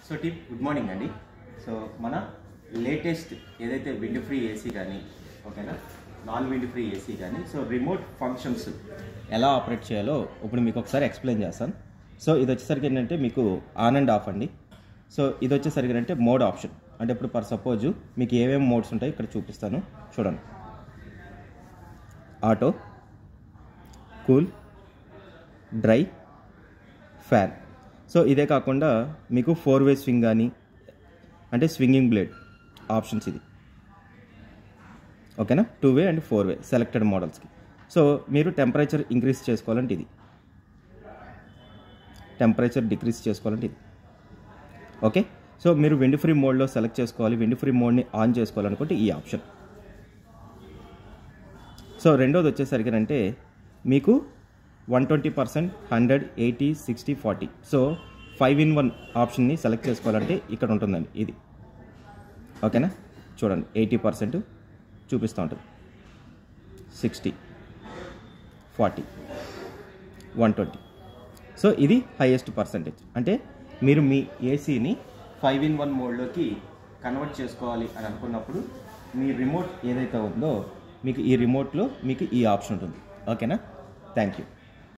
so team good morning అండి so మన latest ఏదైతే విండ్ ఫ్రీ ఏసీ కానీ ఓకేనా నాన్ విండ్ ఫ్రీ ఏసీ కానీ సో రిమోట్ ఫంక్షన్స్ ఎలా ఆపరేట్ చేయాలో ఇప్పుడు మీకు ఒకసారి ఎక్స్ప్లెయిన్ చేస్తాను సో ఇది వచ్చేసరికి ఏంటంటే మీకు ఆన్ అండ్ ఆఫ్ అండి సో ఇది వచ్చేసరికి అంటే మోడ్ ఆప్షన్ అంటే ఇప్పుడు పర్ సపోజ్ మీకు ఏమేమి మోడ్స్ ఉంటాయి ఇక్కడ చూపిస్తాను చూడండి auto cool dry fan so ఇదే కాకుండా మీకు ఫోర్ వే స్వింగ్ కానీ అంటే స్వింగింగ్ బ్లేడ్ ఆప్షన్స్ ఇది ఓకేనా two way and four way selected మోడల్స్కి సో మీరు టెంపరేచర్ ఇంక్రీజ్ చేసుకోవాలంటే ఇది టెంపరేచర్ డిక్రీజ్ చేసుకోవాలంటే ఇది ఓకే సో మీరు విండ్ ఫ్రీ మోడ్లో సెలెక్ట్ చేసుకోవాలి విండ్ ఫ్రీ మోడ్ని ఆన్ చేసుకోవాలనుకుంటే ఈ ఆప్షన్ సో రెండోది వచ్చేసరికి అంటే మీకు one twenty percent hundred eighty sixty forty so five in one ఆప్షన్ని సెలెక్ట్ చేసుకోవాలంటే ఇక్కడ ఉంటుందండి ఇది ఓకేనా చూడండి ఎయిటీ పర్సెంట్ చూపిస్తూ ఉంటుంది sixty forty one twenty so ఇది హైయెస్ట్ పర్సంటేజ్ అంటే మీరు మీ ఏసీని ఫైవ్ ఇన్ వన్ మోడ్లోకి కన్వర్ట్ చేసుకోవాలి అని అనుకున్నప్పుడు మీ రిమోట్ ఏదైతే ఉందో మీకు ఈ రిమోట్లో మీకు ఈ ఆప్షన్ ఉంటుంది ఓకేనా థ్యాంక్ యూ